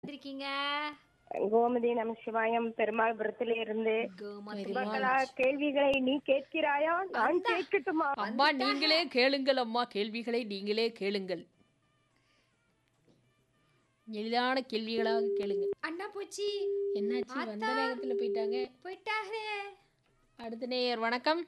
வந்திருக்கீங்க கோமதி நம சிவாயம் பெருமாள்புரத்தில இருந்து கோமதி மக்களா கேள்விகளை நீ கேட்கிறாயா நான் கேட்கட்டுமா அம்மா நீங்களே கேளுங்கள் அம்மா கேள்விகளை நீங்களே கேளுங்கள் எளிதான கேள்விகளாக கேளுங்கள் அண்ணா போச்சு என்னாச்சு வந்த நேரத்துல போயிட்டாங்க போயிட்டாரு அடுத்த நேயர் வணக்கம்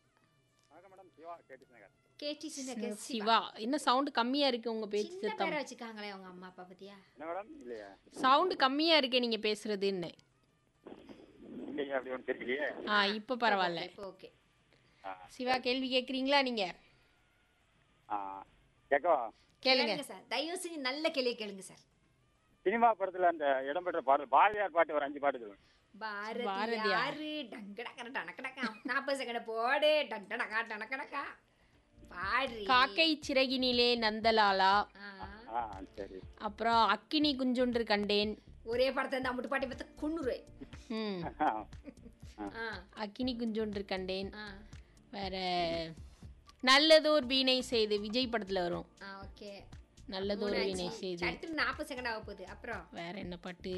கேட்டி சின்ன சிவா என்ன சவுண்ட் கம்மியா இருக்கு உங்க பேச்சு சின்ன சத்தம் பேரை வச்சுக்காங்களே உங்க அம்மா அப்பா பத்தியா என்ன மேடம் இல்லையா சவுண்ட் கம்மியா இருக்கு நீங்க பேசுறதுன்னு இல்லையா அப்படி ஒன்று தெரியலையே ஆ இப்ப பரவாயில்ல இப்போ ஓகே சிவா கேள்வி கேக்குறீங்களா நீங்க ஆ கேட்கவா கேளுங்க கேளுங்க சார் தயவு செஞ்சு நல்ல கேள்வி கேளுங்க சார் சினிமா படத்துல அந்த இடம்பெற்ற பாடல் பாரதியார் பாட்டு ஒரு அஞ்சு பாட்டு சொல்லுங்க பாரதியாரு டங்கடக்கர டனக்கடக்கா நாற்பது செகண்ட் போடு டண்டடக்கா டனக்கடக்கா பாடு காக்கை சிறகினிலே நந்தலாலா ஆ. ஆ சரி அப்புறம் அக்கினி குஞ்சொன்று கண்டேன் ஒரே படத்தை இந்த அம்முட்டு பாட்டி பார்த்து கொன்னுரு ம் ஆ அக்கினி குஞ்சொன்று கண்டேன் ஆ வேற நல்லதோர் வீணை செய்து விஜய் படத்துல வரும் ஆ ஓகே நல்லதோர் வீணை செய்து சட்டு நாற்பது செகண்ட் ஆக போகுது அப்புறம் வேற என்ன பாட்டு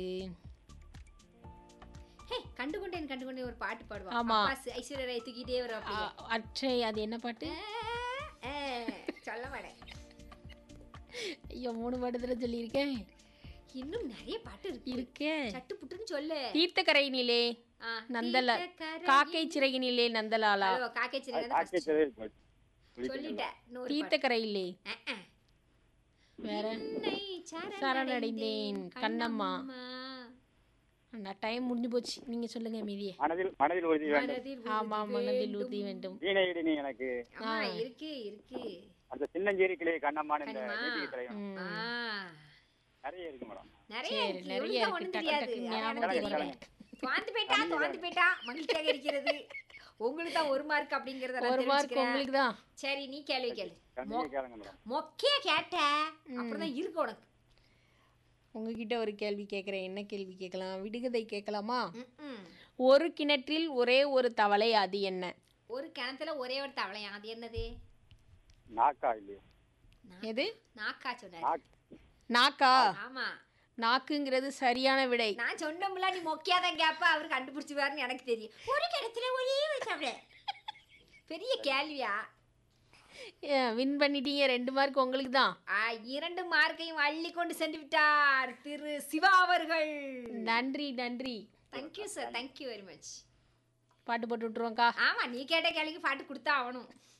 ஹே கண்டுகொண்டேன் கண்டுகொண்டேன் ஒரு பாட்டு பாடுவான் ஆமா. அப்பாஸ் ஐஸ்வர்யா ராய் தூக்கிட்டே வரும் ஆ, அற்றை அது என்ன பாட்டு சொல்ல மாட்டேன் ஐயோ மூணு பாட்டுல சொல்லியிருக்கேன் இன்னும் நிறைய பாட்டு இருக்கு இருக்கே சட்டு புட்டுன்னு சொல்லு தீர்த்தக்கரையினிலே ஆ, நந்தல தீர்த்தக்கரை- காக்கை சிறகினிலே நந்தலாலா ஹலோ, காக்கை சிறகு தான் காக்கை first. சரி போச்சு சொல்லிட்டேன் இன்னொரு பாட்டு. தீர்த்தக்கரையிலே அஹ், அஹ். வேற உன்னை சரணடைந்தேன் கண்ணம்மா நான் டைம் முடிஞ்சு போச்சு நீங்க சொல்லுங்க மீதியே மனதில் மனதில் உறுதி வேண்டும் மனதில் ஆமா மனதில் ஊதி வேண்டும் வீணையிடு நீ எனக்கு ஆமா இருக்கு இருக்கு அந்த சின்னஞ்சேரி கிளை கண்ணம்மான் இந்த கண்ணம்மா. வீட்டுக்கு தலைவன் ம். ஆ, நிறைய இருக்கு மேடம் நிறைய சரி, இருக்கு நிறைய இவளுக்கு இருக்கு. ஒண்ணும் டக்கு தெரியாது டக்குன்னு அதான் ஞாபகம் எனக்கு தெரியல துவாந்து போயிட்டா துவாந்து போயிட்டா மகிழ்ச்சியாக இருக்கிறது உங்களுக்கு தான் ஒரு மார்க் அப்படிங்கறத நான் ஒரு மார்க் தெரிஞ்சுக்கிறேன். உங்களுக்கு தான் சரி நீ கேள்வி கேளு கண்டிப்பா கேளுங்க மேடம் மொக்கையா கேட்ட அப்புறம் தான் இருக்கு உனக்கு உங்ககிட்ட ஒரு கேள்வி கேட்குறேன் என்ன கேள்வி கேட்கலாம் விடுகதை கேட்கலாமா ம்ம். ஒரு கிணற்றில் ஒரே ஒரு தவளை அது என்ன ஒரு கிணத்துல ஒரே ஒரு தவளையா அது என்னது நாக்கா இல்லையா எது நாக்கா சொன்னாரு நாக் நாக்கா ஆமா நாக்குங்கிறது சரியான விடை நான் சொன்னோம்ல நீ மொக்கையா தான் கேப்ப அவர் கண்டுபிடிச்சுவாருன்னு எனக்கு தெரியும் ஒரு கிணத்துல ஒரே ஒரு தவளை பெரிய கேள்வியா வின் பண்ணிட்டீங்க ரெண்டு மார்க் உங்களுக்கு தான் ஆ, இரண்டு மார்க்கையும் அள்ளி கொண்டு சென்று விட்டார் திரு சிவா அவர்கள் நன்றி நன்றி thank you sir thank you very much பாட்டு போட்டு விட்டுருவோங்க்கா ஆமா நீ கேட்ட கேள்விக்கு பாட்டு கொடுத்தா ஆகணும்